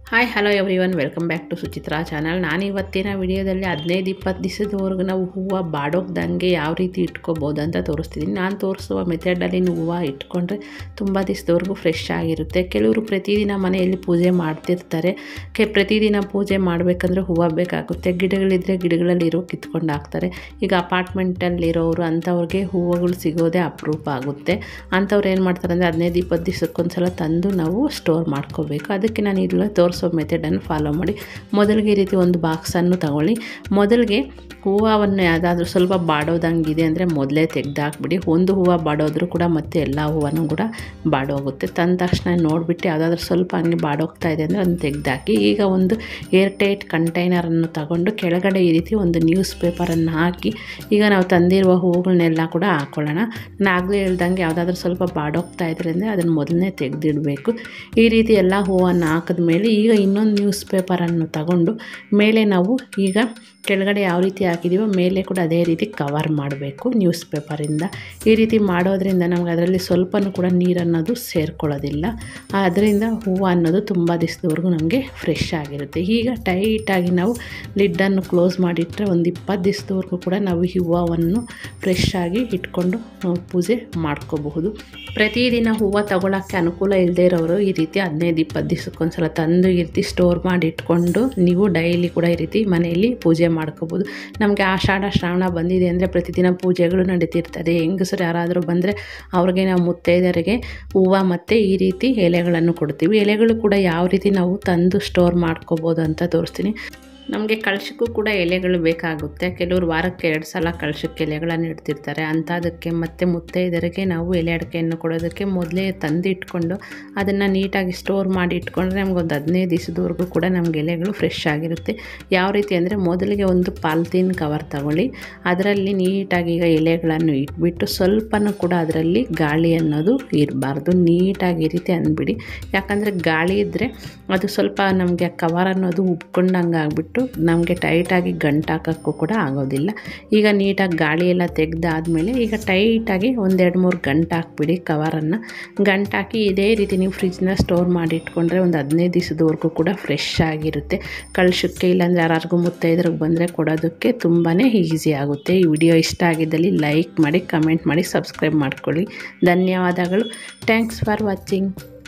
hi hello everyone welcome back to Suchitra channel ನಾನು ಇವತ್ತಿನ ವಿಡಿಯೋದಲ್ಲಿ ಹದಿನೈದು ಇಪ್ಪತ್ತು ದಿವಸದವರೆಗೂ ನಾವು ಹೂವು ಬಾಡೋಗ್ದಂಗೆ ಯಾವ ರೀತಿ ಇಟ್ಕೋಬೋದು ಅಂತ ತೋರಿಸ್ತಿದ್ದೀನಿ ನಾನು ತೋರಿಸುವ ಮೆಥಡಲ್ಲಿ ನೀವು ಹೂವು ಇಟ್ಕೊಂಡ್ರೆ ತುಂಬ ದಿವಸದವರೆಗೂ ಫ್ರೆಶ್ ಆಗಿರುತ್ತೆ ಕೆಲವರು ಪ್ರತಿದಿನ ಮನೆಯಲ್ಲಿ ಪೂಜೆ ಮಾಡ್ತಿರ್ತಾರೆ ಕೆ ಪ್ರತಿದಿನ ಪೂಜೆ ಮಾಡಬೇಕಂದ್ರೆ ಹೂವು ಬೇಕಾಗುತ್ತೆ ಗಿಡಗಳಿದ್ದರೆ ಗಿಡಗಳಲ್ಲಿ ಇರೋ ಕಿತ್ಕೊಂಡು ಹಾಕ್ತಾರೆ ಈಗ ಅಪಾರ್ಟ್ಮೆಂಟಲ್ಲಿರೋರು ಅಂಥವ್ರಿಗೆ ಹೂವುಗಳು ಸಿಗೋದೇ ಅಪರೂಪ ಆಗುತ್ತೆ ಅಂಥವ್ರು ಏನು ಮಾಡ್ತಾರೆ ಅಂದರೆ ಹದಿನೈದು ಇಪ್ಪತ್ತು ದಿವಸಕ್ಕೊಂದ್ಸಲ ತಂದು ನಾವು ಸ್ಟೋರ್ ಮಾಡ್ಕೋಬೇಕು ಅದಕ್ಕೆ ನಾನು ಇಲ್ಲ ತೋರಿಸೋ ಮೆಥಡನ್ನು ಫಾಲೋ ಮಾಡಿ ಮೊದಲಿಗೆ ಈ ರೀತಿ ಒಂದು ಬಾಕ್ಸನ್ನು ತಗೊಳ್ಳಿ ಮೊದಲಿಗೆ ಹೂವನ್ನು ಯಾವುದಾದ್ರೂ ಸ್ವಲ್ಪ ಬಾಡೋದಂಗಿದೆ ಅಂದರೆ ಮೊದಲೇ ತೆಗೆದಾಕ್ಬಿಡಿ ಒಂದು ಹೂವು ಬಾಡೋದ್ರೂ ಕೂಡ ಮತ್ತೆ ಎಲ್ಲ ಹೂವನ್ನು ಕೂಡ ಬಾಡೋಗುತ್ತೆ ತಂದ ತಕ್ಷಣ ನೋಡಿಬಿಟ್ಟು ಯಾವುದಾದ್ರೂ ಸ್ವಲ್ಪ ಹಂಗೆ ಬಾಡೋಗ್ತಾ ಇದೆ ಅಂದರೆ ಅದನ್ನು ತೆಗೆದಾಕಿ ಈಗ ಒಂದು ಏರ್ ಟೈಟ್ ಕಂಟೈನರನ್ನು ತಗೊಂಡು ಕೆಳಗಡೆ ಈ ರೀತಿ ಒಂದು ನ್ಯೂಸ್ ಪೇಪರನ್ನು ಹಾಕಿ ಈಗ ನಾವು ತಂದಿರುವ ಹೂವುಗಳನ್ನೆಲ್ಲ ಕೂಡ ಹಾಕ್ಕೊಳ್ಳೋಣ ನಾನು ಆಗಲೇ ಹೇಳ್ದಂಗೆ ಯಾವುದಾದ್ರೂ ಸ್ವಲ್ಪ ಬಾಡೋಗ್ತಾ ಇದ್ರೆ ಅಂದರೆ ಅದನ್ನು ಮೊದಲನೇ ತೆಗೆದಿಡಬೇಕು ಈ ರೀತಿ ಎಲ್ಲ ಹೂವನ್ನು ಹಾಕಿದ ಮೇಲೆ ಈಗ ಇನ್ನೊಂದು ನ್ಯೂಸ್ ಪೇಪರನ್ನು ತಗೊಂಡು ಮೇಲೆ ನಾವು ಈಗ ಕೆಳಗಡೆ ಯಾವ ರೀತಿ ಹಾಕಿದ್ದೀವೋ ಮೇಲೆ ಕೂಡ ಅದೇ ರೀತಿ ಕವರ್ ಮಾಡಬೇಕು ನ್ಯೂಸ್ ಪೇಪರಿಂದ ಈ ರೀತಿ ಮಾಡೋದ್ರಿಂದ ನಮ್ಗೆ ಅದರಲ್ಲಿ ಸ್ವಲ್ಪನೂ ಕೂಡ ನೀರು ಅನ್ನೋದು ಸೇರ್ಕೊಳ್ಳೋದಿಲ್ಲ ಅದರಿಂದ ಹೂವು ಅನ್ನೋದು ತುಂಬ ದಿವಸದವರೆಗೂ ನಮಗೆ ಫ್ರೆಶ್ ಆಗಿರುತ್ತೆ ಈಗ ಟೈಟಾಗಿ ನಾವು ಲಿಡ್ಡನ್ನು ಕ್ಲೋಸ್ ಮಾಡಿಟ್ಟರೆ ಒಂದು ಇಪ್ಪತ್ತು ದಿವಸದವರೆಗೂ ಕೂಡ ನಾವು ಈ ಹೂವನ್ನು ಫ್ರೆಶ್ ಆಗಿ ಇಟ್ಕೊಂಡು ನಾವು ಪೂಜೆ ಮಾಡ್ಕೋಬಹುದು ಪ್ರತಿದಿನ ಹೂವು ತಗೊಳ್ಳೋಕ್ಕೆ ಅನುಕೂಲ ಇಲ್ಲದೆ ಇರೋರು ಈ ರೀತಿ ಹದಿನೈದು ಇಪ್ಪತ್ತು ದಿವಸಕ್ಕೊಂದ್ಸಲ ತಂದು ಈ ರೀತಿ ಸ್ಟೋರ್ ಮಾಡಿ ಇಟ್ಕೊಂಡು ನೀವು ಡೈಲಿ ಕೂಡ ಈ ರೀತಿ ಮನೆಯಲ್ಲಿ ಪೂಜೆ ಮಾಡ್ಕೋಬೋದು ನಮಗೆ ಆಷಾಢ ಶ್ರಾವಣ ಬಂದಿದೆ ಅಂದರೆ ಪ್ರತಿದಿನ ಪೂಜೆಗಳು ನಡೀತಿರ್ತದೆ ಹೆಂಗಸರು ಯಾರಾದರೂ ಬಂದರೆ ಅವ್ರಿಗೆ ನಾವು ಮುತ್ತೈದರಿಗೆ ಹೂವು ಮತ್ತು ಈ ರೀತಿ ಎಲೆಗಳನ್ನು ಕೊಡ್ತೀವಿ ಎಲೆಗಳು ಕೂಡ ಯಾವ ರೀತಿ ನಾವು ತಂದು ಸ್ಟೋರ್ ಮಾಡ್ಕೋಬೋದು ಅಂತ ತೋರಿಸ್ತೀನಿ ನಮಗೆ ಕಳಶಕ್ಕೂ ಕೂಡ ಎಲೆಗಳು ಬೇಕಾಗುತ್ತೆ ಕೆಲವರು ವಾರಕ್ಕೆ ಎರಡು ಸಲ ಕಳಶಕ್ಕೆ ಎಲೆಗಳನ್ನು ಇಡ್ತಿರ್ತಾರೆ ಅಂಥದಕ್ಕೆ ಮತ್ತು ಮುತ್ತೈದರಿಗೆ ನಾವು ಎಲೆ ಅಡಿಕೆಯನ್ನು ಕೊಡೋದಕ್ಕೆ ಮೊದಲೇ ತಂದು ಇಟ್ಕೊಂಡು ಅದನ್ನು ನೀಟಾಗಿ ಸ್ಟೋರ್ ಮಾಡಿ ಇಟ್ಕೊಂಡ್ರೆ ನಮಗೊಂದು ಹದಿನೈದು ದಿವಸದವರೆಗೂ ಕೂಡ ನಮಗೆ ಎಲೆಗಳು ಫ್ರೆಶ್ ಆಗಿರುತ್ತೆ ಯಾವ ರೀತಿ ಅಂದರೆ ಮೊದಲಿಗೆ ಒಂದು ಪಾಲ್ತೀನ್ ಕವರ್ ತಗೊಳ್ಳಿ ಅದರಲ್ಲಿ ನೀಟಾಗಿ ಈಗ ಎಲೆಗಳನ್ನು ಇಟ್ಬಿಟ್ಟು ಸ್ವಲ್ಪನೂ ಕೂಡ ಅದರಲ್ಲಿ ಗಾಳಿ ಅನ್ನೋದು ಇರಬಾರ್ದು ನೀಟಾಗಿ ಈ ರೀತಿ ಅಂದ್ಬಿಡಿ ಯಾಕಂದರೆ ಗಾಳಿ ಇದ್ದರೆ ಅದು ಸ್ವಲ್ಪ ನಮಗೆ ಕವರ್ ಅನ್ನೋದು ಉಬ್ಕೊಂಡಂಗೆ ಆಗಿಬಿಟ್ಟು ನಮಗೆ ಟೈಟಾಗಿ ಗಂಟು ಹಾಕೋಕ್ಕೂ ಕೂಡ ಆಗೋದಿಲ್ಲ ಈಗ ನೀಟಾಗಿ ಗಾಳಿ ಎಲ್ಲ ತೆಗೆದಾದ್ಮೇಲೆ ಈಗ ಟೈಟಾಗಿ ಒಂದೆರಡು ಮೂರು ಗಂಟು ಹಾಕ್ಬಿಡಿ ಕವರನ್ನು ಗಂಟು ಹಾಕಿ ಇದೇ ರೀತಿ ನೀವು ಫ್ರಿಜ್ನ ಸ್ಟೋರ್ ಮಾಡಿ ಇಟ್ಕೊಂಡ್ರೆ ಒಂದು ಹದಿನೈದು ದಿವಸದವರೆಗೂ ಕೂಡ ಫ್ರೆಶ್ ಆಗಿರುತ್ತೆ ಕಳ್ಸಕ್ಕೆ ಇಲ್ಲಾಂದರೆ ಯಾರಿಗೂ ಮುತ್ತೈದ್ರಿಗೆ ಬಂದರೆ ಕೊಡೋದಕ್ಕೆ ತುಂಬಾ ಈಸಿ ಆಗುತ್ತೆ ಈ ವಿಡಿಯೋ ಇಷ್ಟ ಆಗಿದ್ದಲ್ಲಿ ಲೈಕ್ ಮಾಡಿ ಕಮೆಂಟ್ ಮಾಡಿ ಸಬ್ಸ್ಕ್ರೈಬ್ ಮಾಡ್ಕೊಳ್ಳಿ ಧನ್ಯವಾದಗಳು ಥ್ಯಾಂಕ್ಸ್ ಫಾರ್ ವಾಚಿಂಗ್